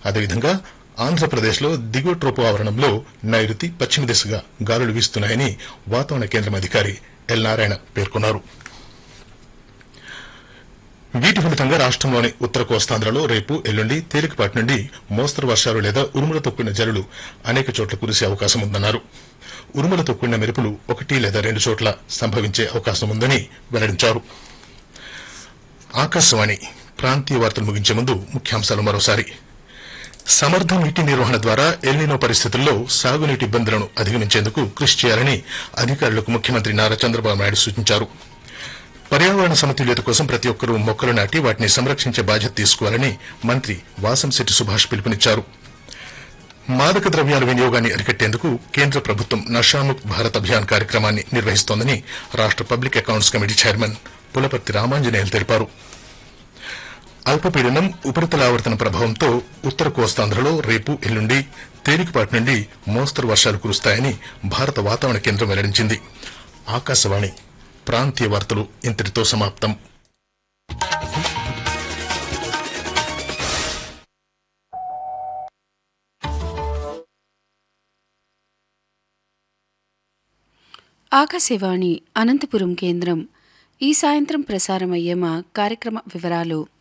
అదేవిధంగా ఆంధ్రప్రదేశ్లో దిగువ ట్రోపు ఆవరణంలో నైరుతి పశ్చిమ దిశగా గాలులు వీస్తున్నాయని వాతావరణ కేంద్రం అధికారి ఎల్ నారాయణ పేర్కొన్నారు వీటి ఫలితంగా రాష్ట్రంలోని ఉత్తర కోస్తాంధ్రలో రేపు ఎల్లుండి తేలికపాటి నుండి మోస్తరు వర్షాలు లేదా ఉరుములతో కూడిన జల్లులు అనేక చోట్ల కురిసే అవకాశం ఉందన్నారు ఉరుములతో కూడిన మెరుపులు ఒకటి లేదా రెండు చోట్ల సంభవించే అవకాశం ఉందని వెల్లడించారు ఆకాశవాణి ప్రాంతీయ వార్తలు ముగించే ముందు ముఖ్యాంశాలు మరోసారి సమర్థ నీటి నిర్వహణ ద్వారా ఎల్నినో పరిస్థితుల్లో సాగునీటి ఇబ్బందులను అధిగమించేందుకు కృషి చేయాలని అధికారులకు ముఖ్యమంత్రి నారా చంద్రబాబు నాయుడు సూచించారు పర్యావరణ సమతుల్యత కోసం ప్రతి ఒక్కరూ మొక్కలు నాటి వాటిని సంరక్షించే బాధ్యత తీసుకోవాలని మంత్రి వాసంశెట్టి సుభాష్ పిలుపునిచ్చారు మాదక ద్రవ్యాల వినియోగాన్ని అరికట్టేందుకు కేంద్ర ప్రభుత్వం నషాముక్ భారత్ అభియాన్ కార్యక్రమాన్ని నిర్వహిస్తోందని రాష్ట public accounts committee chairman Pulaparthi Ramanjaneyulu తెలిపారు అల్పపీడనం ఉపరితల ఆవర్తన ప్రభావంతో ఉత్తర కోస్తాంధ్రలో రేపు ఎల్లుండి తేలికపాటి నుండి మోస్తరు వర్షాలు కురుస్తాయని భారత వాతావరణ కేంద్రం వెల్లడించింది ఆకాశవాణి ప్రాంతీయ వార్తలు ఇంతటితో సమాప్తం ఆకాశవాణి అనంతపురం కేంద్రం ఈ సాయంత్రం ప్రసారమయ్యే మా కార్యక్రమ వివరాలు